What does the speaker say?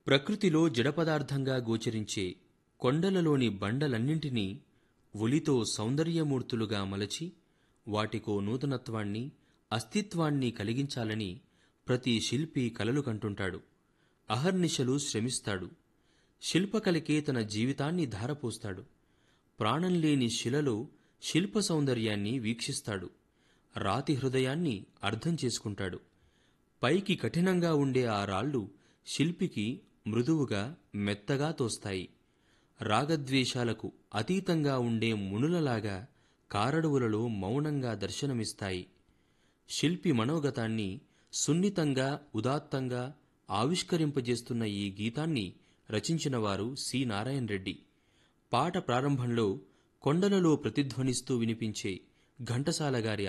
ప్రకృతిలో జడపదార్థంగా గోచరించే కొండలలోని బండలన్నింటినీ ఒలితో సౌందర్యమూర్తులుగా మలచి వాటికో నూతనత్వాన్ని అస్తిత్వాన్ని కలిగించాలని ప్రతి శిల్పి కలలు కంటుంటాడు అహర్నిశలు శ్రమిస్తాడు శిల్పకళకే తన జీవితాన్ని ధారపోస్తాడు ప్రాణం లేని శిలలో శిల్ప సౌందర్యాన్ని వీక్షిస్తాడు రాతి హృదయాన్ని అర్థం చేసుకుంటాడు పైకి కఠినంగా ఉండే ఆ రాళ్ళు శిల్పికి మృదువుగా మెత్తగా తోస్తాయి రాగద్వేషాలకు అతీతంగా ఉండే మునులలాగా కారడువులలో మౌనంగా దర్శనమిస్తాయి శిల్పి మనోగతాన్ని సున్నితంగా ఉదాత్తంగా ఆవిష్కరింపజేస్తున్న ఈ గీతాన్ని రచించిన వారు సి నారాయణ రెడ్డి పాట ప్రారంభంలో కొండలలో ప్రతిధ్వనిస్తూ వినిపించే ఘంటసాల గారి